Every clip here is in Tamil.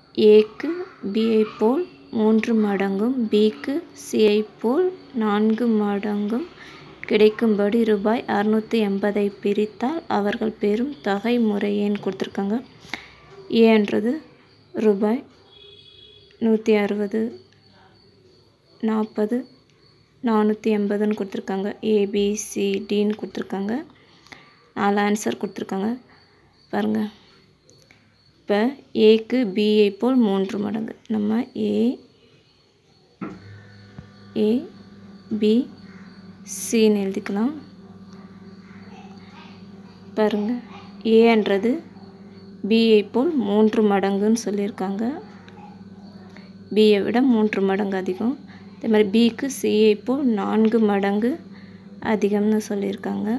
ஏக்கு பியை போல் மூன்று மடங்கும் பிக்கு சியை போல் நான்கு மடங்கும் கிடைக்கும்படி ரூபாய் அறுநூற்றி எண்பதை பிரித்தால் அவர்கள் பெறும் தொகை முறையேன்னு கொடுத்துருக்காங்க ஏன்றது ரூபாய் நூற்றி அறுபது நாற்பது நானூற்றி எண்பதுன்னு கொடுத்துருக்காங்க ஏபிசிடின்னு கொடுத்துருக்காங்க நாலு ஆன்சர் கொடுத்துருக்காங்க பாருங்கள் இப்போ ஏக்கு பிஐ போல் மூன்று மடங்கு நம்ம ஏ ஏ பி சின்னு எழுதிக்கலாம் பாருங்கள் ஏன்றது பிஐ போல் மூன்று மடங்குன்னு சொல்லியிருக்காங்க பியை விட மூன்று மடங்கு அதிகம் அதே மாதிரி பிக்கு சிஐ போல் நான்கு மடங்கு அதிகம்னு சொல்லியிருக்காங்க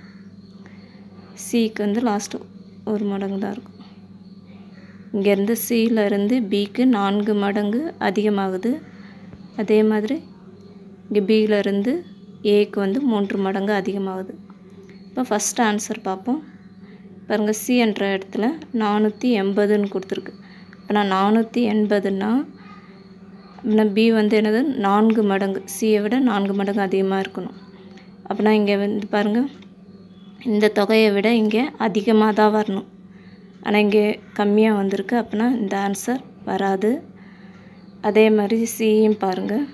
சிக்கு வந்து லாஸ்ட்டு ஒரு மடங்கு தான் இருக்கும் இங்கேருந்து சியிலேருந்து பிக்கு நான்கு மடங்கு அதிகமாகுது அதே மாதிரி இங்கே பியிலேருந்து ஏக்கு வந்து மூன்று மடங்கு அதிகமாகுது இப்போ ஃபஸ்ட் ஆன்சர் பார்ப்போம் பாருங்கள் சி என்ற இடத்துல நானூற்றி எண்பதுன்னு கொடுத்துருக்கு இப்போ நான் நானூற்றி எண்பதுன்னா அப்படின்னா பி வந்து என்னது நான்கு மடங்கு சியை விட நான்கு மடங்கு அதிகமாக இருக்கணும் அப்படின்னா இங்கே வந்து பாருங்கள் இந்த தொகையை விட இங்கே அதிகமாக தான் வரணும் ஆனால் இங்கே கம்மியாக வந்திருக்கு அப்படின்னா இந்த ஆன்சர் வராது அதே மாதிரி சியும் பாருங்கள்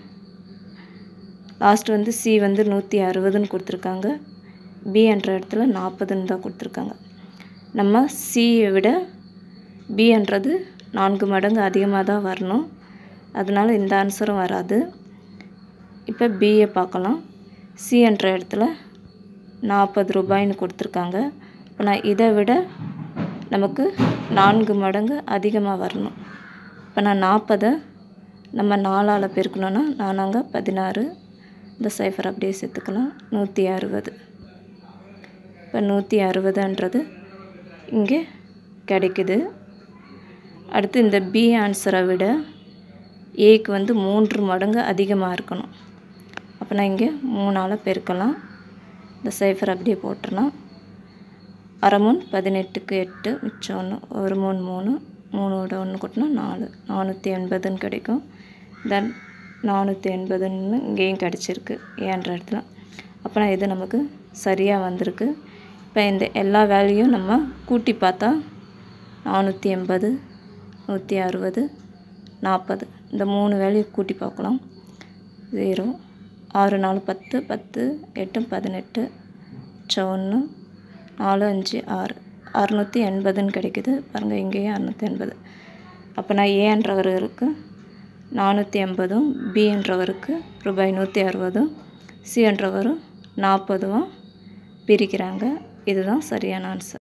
லாஸ்ட் வந்து சி வந்து நூற்றி அறுபதுன்னு கொடுத்துருக்காங்க பி என்ற இடத்துல நாற்பதுன்னு தான் கொடுத்துருக்காங்க நம்ம சியை விட பின்றது நான்கு மடங்கு அதிகமாக தான் வரணும் அதனால் இந்த ஆன்சரும் வராது இப்போ பிஏ பார்க்கலாம் சி என்ற இடத்துல நாற்பது ரூபாய்னு கொடுத்துருக்காங்க இப்போ நான் இதை விட நமக்கு நான்கு மடங்கு அதிகமாக வரணும் இப்போ நான் நாற்பதை நம்ம நாலால் பெருக்கணுன்னா நானாங்க பதினாறு இந்த சைஃபர் அப்படியே சேர்த்துக்கலாம் நூற்றி அறுபது இப்போ நூற்றி அறுபதுன்றது இங்கே கிடைக்குது அடுத்து இந்த பி ஆன்சரை விட ஏக்கு வந்து மூன்று மடங்கு அதிகமாக இருக்கணும் அப்போ நான் இங்கே மூணால் பெருக்கலாம் இந்த சைஃபர் அப்படியே போட்டுடலாம் அரை மூணு பதினெட்டுக்கு எட்டு மிச்சம் ஒன்று ஒரு மூணு மூணு மூணோட ஒன்று கூட்டினா நாலு நானூற்றி எண்பதுன்னு கிடைக்கும் தென் நானூற்றி எண்பதுன்னு இங்கேயும் கிடச்சிருக்கு ஏன்ற இடத்துல அப்போனா இது நமக்கு சரியாக வந்திருக்கு இப்போ இந்த எல்லா வேல்யூயும் நம்ம கூட்டி பார்த்தா நானூற்றி எண்பது நூற்றி அறுபது நாற்பது இந்த மூணு வேல்யூ கூட்டி பார்க்கலாம் ஜீரோ ஆறு நாலு பத்து பத்து எட்டு பதினெட்டு ஒன்று நாலு அஞ்சு ஆறு அறநூற்றி எண்பதுன்னு கிடைக்குது பாருங்கள் இங்கேயும் அறநூற்றி எண்பது அப்போ நான் ஏன்றவருக்கு நானூற்றி எண்பதும் பி என்றவருக்கு ரூபாய் நூற்றி அறுபதும் சி என்றவரும் நாற்பதும் பிரிக்கிறாங்க இதுதான் சரியான ஆன்சர்